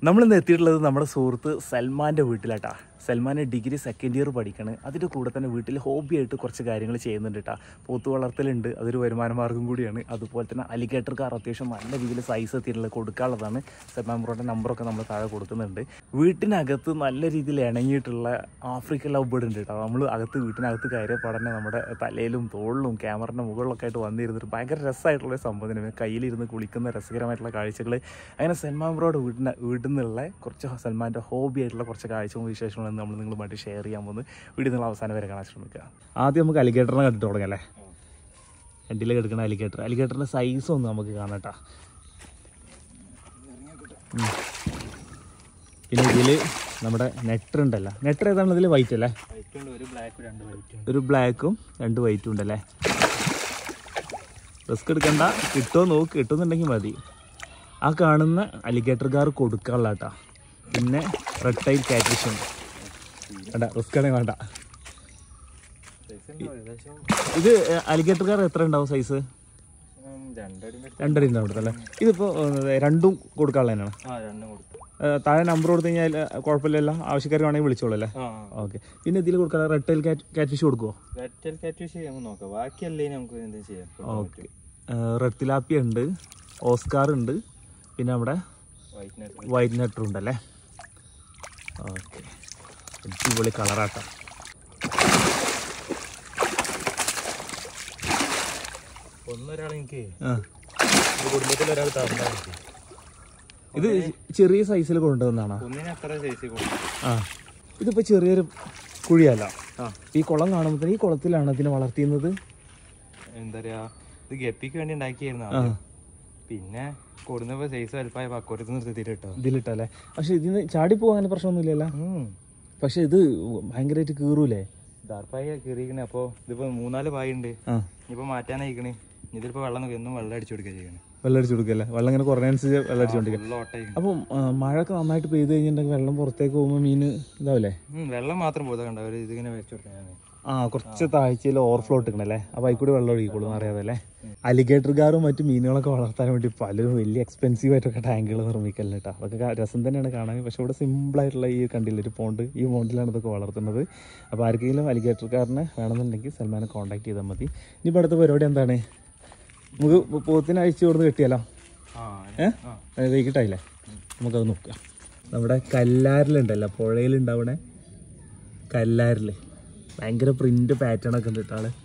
നമ്മളിന്ന് എത്തിയിട്ടുള്ളത് നമ്മുടെ സുഹൃത്ത് സൽമാൻ്റെ വീട്ടിലാട്ടാ സൽമാൻ ഡിഗ്രി സെക്കൻഡ് ഇയർ പഠിക്കണ് അതിൻ്റെ കൂടെ തന്നെ വീട്ടിൽ ഹോബിയായിട്ട് കുറച്ച് കാര്യങ്ങൾ ചെയ്യുന്നുണ്ട് കേട്ടോ പോത്ത് വളർത്തലുണ്ട് അതൊരു വരുമാന മാർഗ്ഗം കൂടിയാണ് അതുപോലെ തന്നെ അലിഗേറ്റർ കാർ അത്യാവശ്യം നല്ല രീതിയിൽ സൈസ് എത്തിയിട്ടുള്ളത് കൊടുക്കാനുള്ളതാണ് സൽമാൻ ബ്രോയുടെ നമ്പറൊക്കെ നമ്മൾ താഴെ കൊടുക്കുന്നുണ്ട് വീട്ടിനകത്ത് നല്ല രീതിയിൽ ഇണങ്ങിയിട്ടുള്ള ആഫ്രിക്കൻ ലവ് ബേർഡ് ഉണ്ട് കേട്ടോ നമ്മൾ അകത്ത് വീട്ടിനകത്ത് കയറിയ പാടന്നെ നമ്മുടെ തലയിലും തോളിലും ക്യാമറയുടെ മുകളിലൊക്കെ ആയിട്ട് വന്നിരുന്നിട്ട് ഭയങ്കര രസമായിട്ടുള്ള ഒരു സംഭവം തന്നെ കയ്യിലിരുന്ന് കുളിക്കുന്ന രസകരമായിട്ടുള്ള കാഴ്ചകൾ അങ്ങനെ സൽമാൻ ബ്രോയുടെ വീട്ടിന് വീട്ടിൽ നിന്നുള്ള കുറച്ച് സൽമാൻ്റെ ഹോബി ആയിട്ടുള്ള കുറച്ച് കാഴ്ചകളും വിശേഷങ്ങളും നമ്മൾ നിങ്ങളുമായിട്ട് ഷെയർ ചെയ്യാൻ പോകുന്നത് വീഡിയോ നിങ്ങൾ അവസാനം വരെ കാണാൻ ശ്രമിക്കുക ആദ്യം നമുക്ക് അലിഗേറ്ററിനെ കണ്ടിട്ട് തുടങ്ങാം അല്ലേ രണ്ടിൽ കിടക്കുന്ന അലിഗേറ്റർ അലിഗേറ്ററിൻ്റെ സൈസ് ഒന്ന് നമുക്ക് കാണട്ടാ ഉം. പിന്നെ ഇതിൽ നമ്മുടെ നെറ്റർ ഉണ്ടല്ലോ നെറ്റർ ഏതാണ് ഇതിൽ വൈറ്റ് അല്ലേ ഒരു ബ്ലാക്ക് രണ്ട് വൈറ്റ് ഒരു ബ്ലാക്കും രണ്ട് വൈറ്റും ഉണ്ടല്ലേ റിസ്ക് എടുക്കണ്ട കിട്ടുമോ നോക്ക് കിട്ടുന്നുണ്ടെങ്കിൽ മതി ആ കാണുന്ന അലിഗേറ്റർ കാർ കൊടുക്കാനുള്ള കേട്ടാ പിന്നെ റെഡ് ടൈൽ കാറ്റ്ഫിഷും വേണ്ട റിസ്ക് ആണെങ്കിൽ വേണ്ട ഏകദേശം ഇത് അലിഗേറ്റർ കാർ എത്ര ഉണ്ടാവും സൈസ് രണ്ടടി രണ്ടര ഉണ്ടാവും അല്ലേ ഇതിപ്പോൾ രണ്ടും കൊടുക്കാനുള്ള തന്നെയാണ് ആ രണ്ടും കൊടുത്തു ഏഹ് താഴെ നമ്പർ കൊടുത്തു കഴിഞ്ഞാൽ ഏഹ് കുഴപ്പമില്ലല്ലോ ആവശ്യക്കാർ വേണമെങ്കിൽ വിളിച്ചോളൂ അല്ലേ ആ ഓക്കെ പിന്നെ ഇതിൽ കൊടുക്കാൻ റെഡ് ടൈൽ കാറ്റ് കാറ്റ്ഫിഷ് കൊടുക്കുമോ വെറ്റൽ കാറ്റ് നമുക്ക് നോക്കാം ബാക്കിയല്ലേ നമുക്ക് എന്തും ചെയ്യാം ഓക്കെ റെഡ് തിലാപ്പിയ ഉണ്ട് ഓസ്കാർ ഉണ്ട് പിന്നെ നമ്മുടെ വൈറ്റ് നെറ്റ് വൈറ്റ് നെറ്റർ ഉണ്ടല്ലേ ഓക്കെ അടിപൊളി കളറാട്ടാ ഒന്നൊരാൾ എനിക്ക് ആ കുടുംബത്തിൽ ഒരാൾ തന്നാൽ ഇത് ചെറിയ സൈസിൽ കൊണ്ടുവന്നാണോ ഒന്നിന് അത്ര സൈസ് കൊടുക്കും ആ ഇതിപ്പോൾ ചെറിയൊരു കുഴിയല്ല ആ ഈ കുളം കാണുമ്പോൾ ഈ കുളത്തിലാണ് ഇതിനെ വളർത്തിയുന്നത് എന്താ പറയാ ഇത് ഗപ്പിക്ക് വേണ്ടി ഉണ്ടാക്കിയായിരുന്നു ആദ്യം. പിന്നെ കൊടുന്നപ്പോ സൈസ് വലുപ്പമായ പക്കോരത്ത് നിർത്തി കേട്ടോ ഇതിലിട്ടല്ലേ പക്ഷെ ഇതിന് ചാടി പോകാൻ പ്രശ്നമൊന്നുമില്ലല്ലോ പക്ഷെ ഇത് ഭയങ്കരമായിട്ട് കീറൂലേ ദാർപ്പായ കീറിയിക്കണേ അപ്പൊ ഇതിപ്പോ മൂന്നാല് പായ ഉണ്ട് ആ ഇനിയിപ്പോ മാറ്റാനായിക്കണേ ഇതിലിപ്പോ വെള്ളം നോക്കി എന്നും വെള്ളം അടിച്ചു കൊടുക്കുക ചെയ്യണേ വെള്ളം അടിച്ചു കൊടുക്കല്ലേ വെള്ളം ഇങ്ങനെ കുറഞ്ഞനുസരിച്ച് വെള്ളം അടിച്ചുകൊണ്ടിരിക്കുക ഫുള്ള് ഓട്ടായി അപ്പം ആ, മഴയൊക്കെ നന്നായിട്ട് പെയ്ത് കഴിഞ്ഞിട്ടുണ്ടെങ്കിൽ വെള്ളം പുറത്തേക്ക് പോകുമ്പോൾ മീൻ ഇതാവില്ലേ വെള്ളം മാത്രം പോതാ കണ്ട അവര് ഇതിങ്ങനെ വെച്ചു കൊടുക്കാൻ ആ കുറച്ച് താഴ്ചയിൽ ഓവർഫ്ലോ ഇട്ടിക്കണല്ലേ അപ്പോൾ അതിൽ കൂടി വെള്ളം ഒഴുകിക്കോളും അറിയാതല്ലേ അലിഗേറ്റർ കാറും മറ്റു മീനുകളൊക്കെ വളർത്താൻ വേണ്ടി പലരും വലിയ എക്സ്പെൻസീവ് ആയിട്ടൊക്കെ ടാങ്കുകൾ നിർമ്മിക്കല്ലേ കേട്ടോ അതൊക്കെ കാ- രസം തന്നെയാണ് കാണാൻ പക്ഷെ ഇവിടെ സിമ്പിളായിട്ടുള്ള ഈ കണ്ടില്ല ഒരു പോണ്ട് ഈ പോണ്ടിലാണ് ഇതൊക്കെ വളർത്തുന്നത് അപ്പോൾ ആർക്കെങ്കിലും അലിഗേറ്റർ കാറിനെ വേണമെന്നുണ്ടെങ്കിൽ സൽമാനെ കോൺടാക്ട് ചെയ്താൽ മതി ഇനിയിപ്പോൾ അടുത്ത പരിപാടി എന്താണ് നമുക്ക് പോത്തിനെ അഴിച്ചു കൊടുത്ത് കെട്ടിയാലോ ആ ഏഹ് വൈകിട്ടായില്ലേ നമുക്കത് നോക്കാം നമ്മുടെ കല്ലാരിലുണ്ടല്ലോ പുഴയിലുണ്ടാവണേ കല്ലാരിൽ ഭയങ്കര പ്രിന്റ് പാറ്റേൺ ഒക്കെ ഉണ്ട് കേട്ടോ ആള്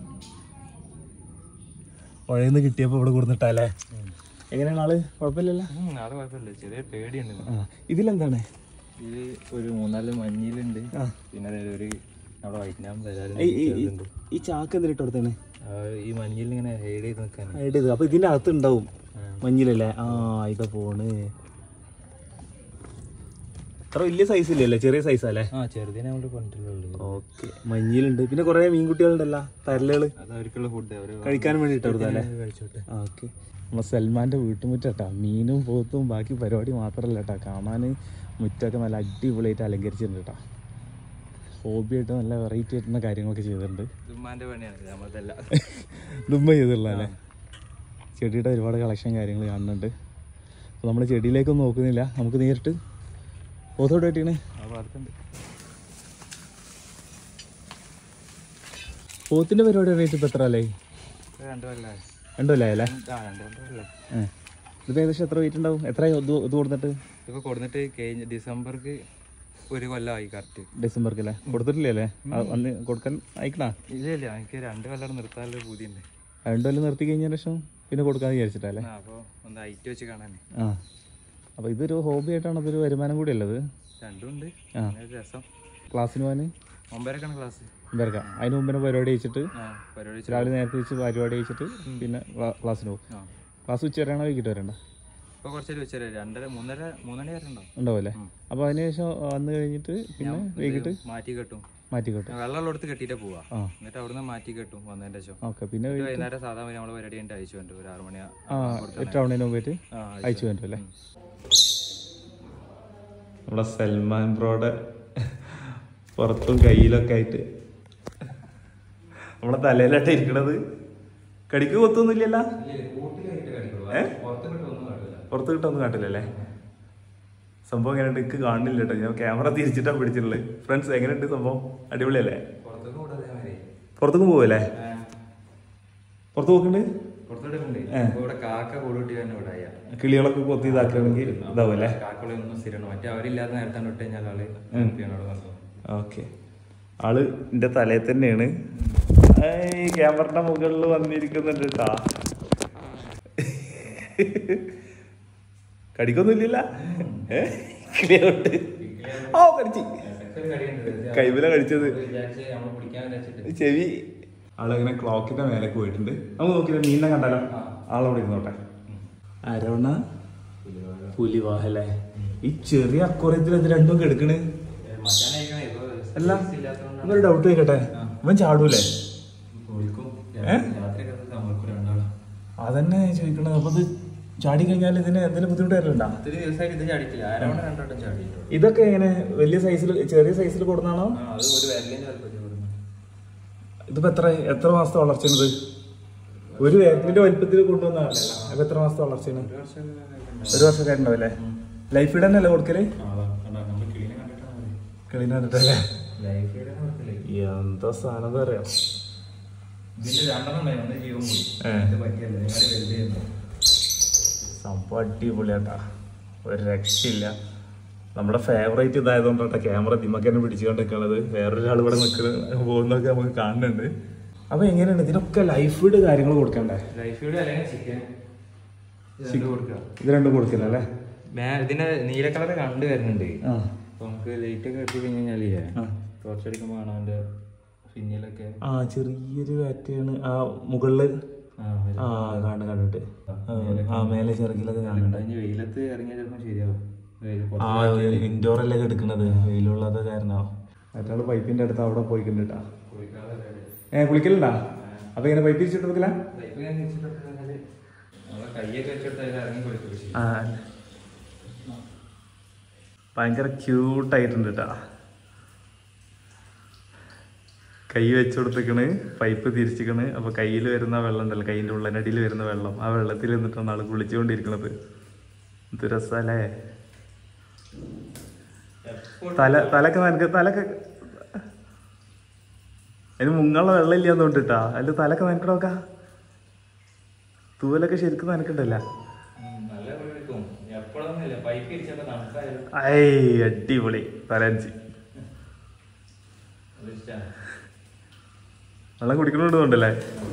പുഴയിൽ നിന്ന് കിട്ടിയപ്പോൾ ഇവിടെ കൊടുത്തിട്ടല്ലേ എങ്ങനെയാണ് ആള് കുഴപ്പമില്ലല്ലോ ഉം, അത് കുഴപ്പമില്ല ചെറിയ പേടിയുണ്ട് ആ ഇതിലെന്താണ് ഇത് ഒരു മൂന്നാല് മഞ്ഞിലുണ്ട് ആ. പിന്നെ അതേ ഒരു നമ്മുടെ വൈറ്റ്നാം ഈ- ഈ- ഈ- ഈ ചാക്ക് എന്തിട്ട് കൊടുത്തേണ് ഈ മഞ്ഞിൽ ഇങ്ങനെ ഹൈഡ് ചെയ്ത് നിൽക്കാൻ ആയിട്ട് ചെയ്ത് അപ്പൊ ഇതിന്റെ അകത്ത് ഉണ്ടാവും മഞ്ഞിലല്ലേ ആ ഇതാ പോണ് അത്ര വലിയ സൈസ് ഇല്ലല്ലേ ചെറിയ സൈസല്ലേ ആ ചെറുതിനെ നമ്മൾ കൊണ്ടിട്ടുള്ളൂ ഓക്കെ മഞ്ഞിലുണ്ട് പിന്നെ കുറെ മീൻകുട്ടികളുണ്ടല്ലോ തരലുകള് അത് അവർക്കുള്ള ഫുഡ് അവര് കഴിക്കാൻ വേണ്ടിട്ട് അല്ലേ കഴിച്ചോട്ടെ ഓക്കെ നമ്മൾ സൽമാന്റെ വീട്ടുമുറ്റാ മീനും പോത്തും ബാക്കി പരിപാടി മാത്രമല്ല കേട്ടാ കാണാൻ മുറ്റൊക്കെ നല്ല അടിപൊളിയായിട്ട് അലങ്കരിച്ചിട്ടുണ്ട് കേട്ടാ ഹോബിയായിട്ട് നല്ല വെറൈറ്റി ആയിട്ടുള്ള കാര്യങ്ങളൊക്കെ ചെയ്തിട്ടുണ്ട് ഉമ്മാന്റെ പണിയാണ് നമ്മളതല്ല ദുമ്മ ചെയ്തിട്ടുള്ള അല്ലേ ചെടിയുടെ ഒരുപാട് കളക്ഷൻ കാര്യങ്ങൾ കാണുന്നുണ്ട് അപ്പോൾ നമ്മൾ ചെടിയിലേക്കൊന്നും നോക്കുന്നില്ല നമുക്ക് നേരിട്ട് പോത്തോട്ട് പറ്റിയാണ് ആ ഭാഗത്തുണ്ട് പോത്തിന്റെ പരിപാടി റേറ്റ് ഇപ്പം എത്ര അല്ലേ രണ്ടു കൊല്ലായി രണ്ടല്ലേ അല്ലേ ആ രണ്ട് രണ്ട് കൊല്ലായി ഇതിപ്പോൾ ഏകദേശം എത്ര വെയിറ്റ് ഉണ്ടാവും എത്ര ഇത് ഇത് കൊടുത്തിട്ട് ഇപ്പൊ കൊടുത്തിട്ട് കഴിഞ്ഞ ഡിസംബർക്ക് ഒരു കൊല്ലമായി കറക്റ്റ് ഡിസംബർക്ക് അല്ലേ കൊടുത്തിട്ടില്ലേ അല്ലേ ആ, അന്ന് കൊടുക്കാൻ അയക്കണാ ഇല്ല ഇല്ല എനിക്ക് രണ്ട് കൊല്ലം നിർത്താനുള്ള പൂതിയുണ്ട് രണ്ടു കൊല്ലം നിർത്തി കഴിഞ്ഞ ശേഷം പിന്നെ കൊടുക്കാന്ന് വിചാരിച്ചിട്ടല്ലേ ആ അപ്പോൾ ഒന്ന് ഹൈറ്റ് വെച്ച് കാണാനേ ആ അപ്പോൾ ഇതൊരു ഹോബി ആയിട്ടാണ് അതൊരു വരുമാനം കൂടി ഉള്ളത് രണ്ടും ഉണ്ട് ആ. പിന്നെ ഒരു രസം ക്ലാസ്സിന് പോകാൻ ഒമ്പതരക്കാണ് ക്ലാസ് ഇവർക്ക് അതിന് മുമ്പിനെ പരിപാടി വെച്ചിട്ട് ആ പരിപാടി വെച്ച് രാവിലെ നേരത്തെ വെച്ച് പരിപാടി വെച്ചിട്ട് പിന്നെ ക്ലാ- ക്ലാസ്സിന് പോകും ആ ക്ലാസ് ഉച്ച വരെയാണോ വൈകിട്ട് വരണ്ട ഇപ്പൊ കുറച്ചേരം വെച്ചാൽ രണ്ടര മൂന്നര മൂന്നര വരെ ഉണ്ടാവും ഉണ്ടാവും അല്ലേ അപ്പോൾ അതിനുശേഷം വന്നു കഴിഞ്ഞിട്ട് പിന്നെ വൈകിട്ട് മാറ്റി കെട്ടും മാറ്റി കിട്ടും വെള്ളമുള്ളടത്ത് കെട്ടിയിട്ടേ പോവാ ആ. എന്നിട്ട് അവിടുന്ന് മാറ്റി കെട്ടും വന്നതിന്റെ ശേഷം ഓക്കെ പിന്നെ എന്നിട്ട് വൈകുന്നേരം സാധാരണ നമ്മള് പരിപാടി കഴിഞ്ഞിട്ട് അയച്ചു വേണ്ട ഒരു ആറ് മണി ആ ടൗണിന് മുമ്പായിട്ട് ആ അയച്ചു വേണ്ടു അല്ലേ നമ്മുടെ സൽമാൻ ബ്രോയുടെ പുറത്തും കയ്യിലൊക്കെ ആയിട്ട് നമ്മുടെ തലയിലായിട്ട് ഇരിക്കണത് കടിക്ക് കൊത്തൊന്നുമില്ലല്ലോ പുറത്ത് കിട്ടൊന്നും കാട്ടില്ലല്ലേ സംഭവം എങ്ങനെയുണ്ട് എനിക്ക് കാണുന്നില്ല കേട്ടോ ഞാൻ ക്യാമറ തിരിച്ചിട്ടാണ് പിടിച്ചിട്ടുള്ളത് ഫ്രണ്ട്സ് എങ്ങനെയുണ്ട് സംഭവം അടിപൊളിയല്ലേ പുറത്തൊക്കെ കൂടെ അതേമാതിരി പുറത്തേക്കും പോവല്ലേ പുറത്ത് പോക്കുന്നുണ്ട് പുറത്തോട്ട് ഉണ്ട് ഏ. ഇപ്പൊ ഇവിടെ കാക്ക കൂടുകൂട്ടി തന്നെ ഇവിടെ ആയ കിളികളൊക്കെ കൊത്തി ഇതാക്കുകയാണെങ്കിൽ ഇതാവുമല്ലേ കാക്കളൊന്നും സ്ഥിരമാണ് മറ്റേ അവരില്ലാത്ത നേരത്താണ് വിട്ട് കഴിഞ്ഞാൽ ആള് ഉം. ഹാപ്പിയാണ് അവിടെ വന്നത് ഓക്കെ ആള് എൻ്റെ തലയിൽ തന്നെയാണ് ഈ ക്യാമറയുടെ മുകളിൽ വന്നിരിക്കുന്നുണ്ട് കേട്ടാ കടിക്കൊന്നുമില്ല ഏ കിളിയോട്ട് ഓ കടിച്ച് കൈവില കഴിച്ചത് നമ്മൾ പിടിക്കാൻ വിചാരിച്ചിട്ട് ചെവി ആളങ്ങനെ ക്ലോക്കിന്റെ മേലേക്ക് പോയിട്ടുണ്ട് നമുക്ക് നോക്കില്ല മീനിനെ കണ്ടാലോ ആളവിടെ ഇരുന്നോട്ടെ അരവണ പുലിവാഹല്ലേ ഈ ചെറിയ അക്കുറത്തിൽ ഇത് രണ്ടും കെടുക്കണ് മച്ചാനായിക്കണേ ഇപ്പൊ അല്ല ഇല്ലാത്തതുകൊണ്ടാണ് ഒരു ഡൗട്ട് ചോദിക്കട്ടെ ഇവൻ ചാടൂലേ വിളിക്കും ഏ? രാത്രിയൊക്കെ സമ്മർക്കും രണ്ടാളും അതന്നെ ചോദിക്കണത് അപ്പൊ ഇത് ചാടി കഴിഞ്ഞാൽ ഇതിന് എന്തെങ്കിലും ബുദ്ധിമുട്ട് വരലുണ്ടോ ഒത്തിരി ദിവസമായിട്ട് ഇത് ചാടിയിട്ടില്ല ആരവണ രണ്ടോട്ടം ചാടിയിട്ടുണ്ട് ഇതൊക്കെ എങ്ങനെ വലിയ സൈസിൽ ചെറിയ സൈസിൽ കൊടുന്നാണോ ആ അത് ഒരു വിരലിന്റെ വലുപ്പത്തിൽ കൊടുക്കുന്നു ഇതിപ്പോ എത്ര എത്ര മാസത്തെ വളർച്ചയാണിത് ഒരു വേപ്പിന്റെ വലിപ്പത്തിൽ കൊണ്ടുവന്നതല്ല അപ്പൊ എത്ര മാസത്തെ വളർച്ചയാണ് ഒരു വർഷം ഒരു വർഷമൊക്കെ ഉണ്ടാവില്ലേ ലൈഫ് ഫീഡ് തന്നെയല്ലേ കൊടുക്കല് നമ്മൾ കിളിനെ കണ്ടിട്ടാണ് മതി കളിനെ കണ്ടിട്ടല്ലേ ലൈഫ് ഫീഡാണ് കൊടുക്കല് എന്താ സാധനം എന്താ അറിയാം ഇതിന്റെ രണ്ടെണ്ണം ഉണ്ടായി ഒന്ന് ജീവൻ പോയി ഏ. ഇത് പറ്റിയല്ല നിങ്ങൾ വലുതായിരുന്നു സംഭവം അടിപൊളിയാട്ടാ ഒരു രക്ഷയില്ല നമ്മുടെ ഫേവറേറ്റ് ഇതായതുകൊണ്ടാണ് ക്യാമറ ദിമക്ക് തന്നെ പിടിച്ചുകൊണ്ട് നിൽക്കുന്നത് വേറൊരാൾ ഇവിടെ നിൽക്കുന്ന പോകുന്നതൊക്കെ നമുക്ക് കാണുന്നുണ്ട് അപ്പൊ എങ്ങനെയാണ് ഇതിനൊക്കെ ലൈഫ് ഫീഡ് കാര്യങ്ങൾ കൊടുക്കണ്ടേ ലൈഫ് ഫീഡ് അല്ലെങ്കിൽ ചിക്കൻ കൊടുക്കുക ഇത് രണ്ടും കൊടുക്കില്ലല്ലേ മേ- ഇതിന്റെ നീല കളർ കണ്ടു വരുന്നുണ്ട് ആ അപ്പൊ നമുക്ക് ലൈറ്റ് ഒക്കെ കെട്ടി കഴിഞ്ഞാലേ ആ. ടോർച്ച് അടിക്കുമ്പോ കാണാം അതിന്റെ പിന്നിലൊക്കെ ആ ചെറിയൊരു പാറ്റേൺ ആ മുകളില് ആ, വരും. ആ കാണു കണ്ടിട്ട് ആ, ആ മേലെ ചെറുകിലൊക്കെ കാണുന്നുണ്ട് അതിന് വെയിലത്ത് ഇറങ്ങിയാൽ ചിലപ്പോൾ ശരിയാവും വെയില് ആ പുറത്ത് ഇൻഡോർ അല്ലേ എടുക്കുന്നത് വെയിലുള്ളത് കാരണമാവും മറ്റാള് പൈപ്പിന്റെ അടുത്ത് അവിടെ പോയിക്കുന്നുണ്ടാ കുളിക്കാതെ ready. ഏ കുളിക്കലുണ്ടാ അപ്പൊ ഇങ്ങനെ പൈപ്പ് തിരിച്ചിട്ട് കൊടുക്കില്ല ലൈഫ് ഞാൻ തിരിച്ചിട്ട് കഴിഞ്ഞാല് നമ്മളെ കയ്യൊക്കെ വെച്ചെടുത്ത് അതിൽ ഇറങ്ങി കുളിക്കുക ചെയ്യും. ആ ഭയങ്കര ക്യൂട്ടായിട്ടുണ്ട് കേട്ടാ കൈ വെച്ച് കൊടുത്തേക്കണ് പൈപ്പ് തിരിച്ചിക്കണ് അപ്പൊ കയ്യിൽ വരുന്ന വെള്ളം ഉണ്ടല്ലോ കൈയിന്റെ ഉള്ളനടിയിൽ വരുന്ന വെള്ളം ആ വെള്ളത്തിൽ നിന്നിട്ടാണ് ആള് കുളിച്ചുകൊണ്ടിരിക്കണത് ഇത് രസല്ലേ തല തലക്ക് നനക്ക് തലക്ക് അതിന് മുങ്ങുള്ള വെള്ളം ഇല്ലാന്ന് കൊണ്ടിട്ടാ അതിൽ തലക്ക് നനക്കണോക്കാ തൂവലൊക്കെ ശരിക്കും നനക്കണ്ടല്ല ഉം, നല്ല കുളിക്കും എപ്പോഴൊന്നുമില്ല പൈപ്പ് തിരിച്ചപ്പോ തണുപ്പായാലും ഐ അടിപൊളി തലഞ്ചി അത് ഇഷ്ടമാണ് വെള്ളം കുടിക്കണോണ്ടല്ലേ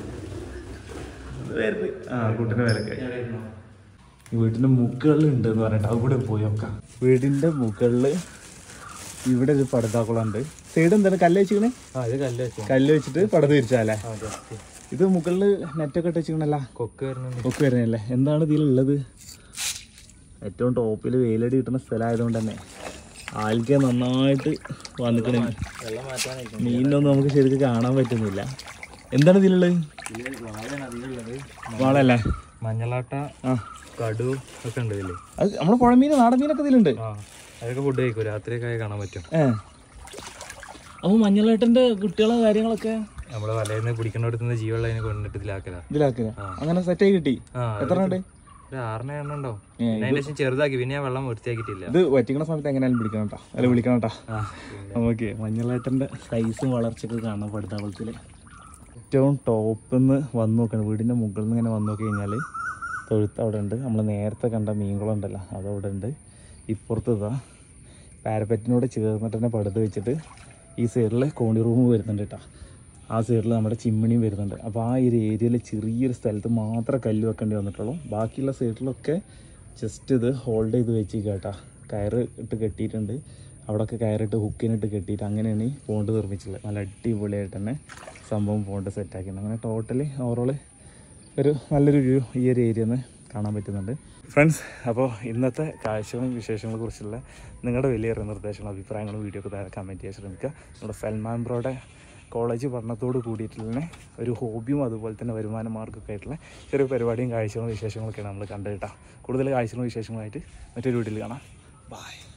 ആ കൂട്ടിന് വിലക്ക് ഈ വീടിന്റെ മുകളിൽ ഉണ്ട് എന്ന് പറഞ്ഞിട്ട് അവിടെ പോയി നോക്കാം വീടിന്റെ മുകളിൽ ഇവിടെ ഒരു പടുതാക്കുളമുണ്ട് സൈഡ് എന്താണ് കല്ല് വെച്ചിക്കണേ ആ ഇത് കല്ല് വെച്ചു കല്ല് വെച്ചിട്ട് പടത് തിരിച്ചാലേ ആ ജസ്റ്റ് ഇത് മുകളിൽ നെറ്റൊക്കെ ഇട്ട് വെച്ചിക്കണല്ല കൊക്ക് വരുന്നുണ്ട് ഒക്കെ വരുന്നല്ലേ എന്താണ് ഇതിലുള്ളത് ഏറ്റവും ടോപ്പിൽ വെയിലടി കിട്ടുന്ന സ്ഥലമായതുകൊണ്ട് തന്നെ ആൽക്കെ നന്നായിട്ട് വന്നിക്കണേ വെള്ളം മാറ്റാനായിരിക്കും മീനൊന്നും നമുക്ക് ശരിക്കും കാണാൻ പറ്റുന്നില്ല എന്താണ് ഇതിലുള്ളത് ഇതില് വാഴയാണ് അധികമുള്ളത് വാളല്ലേ മഞ്ഞളാട്ട ആ കടു ഒക്കെ ഉണ്ട് ഇതില് അത് നമ്മുടെ പുഴമീൻ നാടൻ മീനൊക്കെ ഇതിലുണ്ട് ആ അതൊക്കെ ഫുഡ് കഴിക്കും രാത്രിയൊക്കെ ആയി കാണാൻ പറ്റും ഏ അപ്പോൾ മഞ്ഞളേട്ടൻ്റെ കുട്ടികളെ കാര്യങ്ങളൊക്കെ നമ്മള് വലയിൽ പിടിക്കേണ്ടടുത്ത് നിന്ന് ജീവനുള്ള അതിനെ കൊണ്ടിട്ട് ഇതിലാക്കല ഇതിലാക്കുക അങ്ങനെ സെറ്റായി കിട്ടി ആ എത്ര ഉണ്ട് ഒരു ആറിനെ എണ്ണം ഉണ്ടാവും പിന്നെ അതിന്റെ ശേഷം ചെറുതാക്കി പിന്നെ ഞാൻ വെള്ളം വൃത്തിയാക്കിയിട്ടില്ല ഇത് വറ്റിക്കണ സമയത്ത് എങ്ങനെയാലും പിടിക്കണം കേട്ടോ അല്ല വിളിക്കണം കേട്ടോ ആ ഓക്കെ മഞ്ഞളേട്ടൻ്റെ സൈസും വളർച്ചയൊക്കെ കാണാം പടുതാകുളത്തിൽ ഏറ്റവും ടോപ്പിൽ നിന്ന് വന്ന് നോക്കണം വീടിൻ്റെ മുകളിൽ നിന്ന് ഇങ്ങനെ വന്ന് നോക്കി കഴിഞ്ഞാൽ തൊഴുത്ത് അവിടെ ഉണ്ട് നമ്മൾ നേരത്തെ കണ്ട മീൻകുളം ഉണ്ടല്ലോ അതവിടെ ഉണ്ട് ഇപ്പുറത്ത് ഇതാ പാരപ്പറ്റിനോട് ചേർന്നിട്ട് തന്നെ പടുത്ത് വെച്ചിട്ട് ഈ സൈഡിൽ കോണി റൂം വരുന്നുണ്ട് കേട്ടോ ആ സൈഡിൽ നമ്മുടെ ചിമ്മിണിയും വരുന്നുണ്ട് അപ്പോൾ ആ ഒരു ഏരിയയിൽ ചെറിയൊരു സ്ഥലത്ത് മാത്രമേ കല്ല് വെക്കേണ്ടി വന്നിട്ടുള്ളൂ ബാക്കിയുള്ള സൈഡിലൊക്കെ ജസ്റ്റ് ഇത് ഹോൾഡ് ചെയ്ത് വെച്ചിരിക്കുക കേട്ടോ കയറ് ഇട്ട് കെട്ടിയിട്ടുണ്ട് അവിടെയൊക്കെ കയറിട്ട് ഹുക്കിനിട്ട് കെട്ടിയിട്ട് അങ്ങനെയാണ് ഈ പോണ്ട് നിർമ്മിച്ചിട്ടുള്ളത് നല്ല അടിപൊളിയായിട്ട് തന്നെ സംഭവം പോണ്ട് സെറ്റാക്കിയിട്ടുണ്ട് അങ്ങനെ ടോട്ടലി ഓവറോൾ ഒരു നല്ലൊരു വ്യൂ ഈ ഒരു ഏരിയ നിന്ന് കാണാൻ പറ്റുന്നുണ്ട് ഫ്രണ്ട്സ് അപ്പോൾ ഇന്നത്തെ കാഴ്ചകളും വിശേഷങ്ങളെ കുറിച്ചുള്ള നിങ്ങളുടെ വലിയ നിർദ്ദേശങ്ങളും അഭിപ്രായങ്ങളും വീഡിയോ ഒക്കെ താഴെ കമൻറ്റ് ചെയ്യാൻ ശ്രമിക്കുക നമ്മുടെ സൽമാൻ ബ്രോയുടെ കോളേജ് പഠനത്തോട് കൂടിയിട്ടുള്ള തന്നെ ഒരു ഹോബിയും അതുപോലെ തന്നെ വരുമാന മാർഗ്ഗമൊക്കെ ആയിട്ടുള്ള ചെറിയ പരിപാടിയും കാഴ്ചകളും വിശേഷങ്ങളൊക്കെയാണ് നമ്മൾ കണ്ടു കേട്ടോ കൂടുതൽ കാഴ്ചകളും വിശേഷങ്ങളുമായിട്ട് മറ്റൊരു വീഡിയോയിൽ കാണാം ബൈ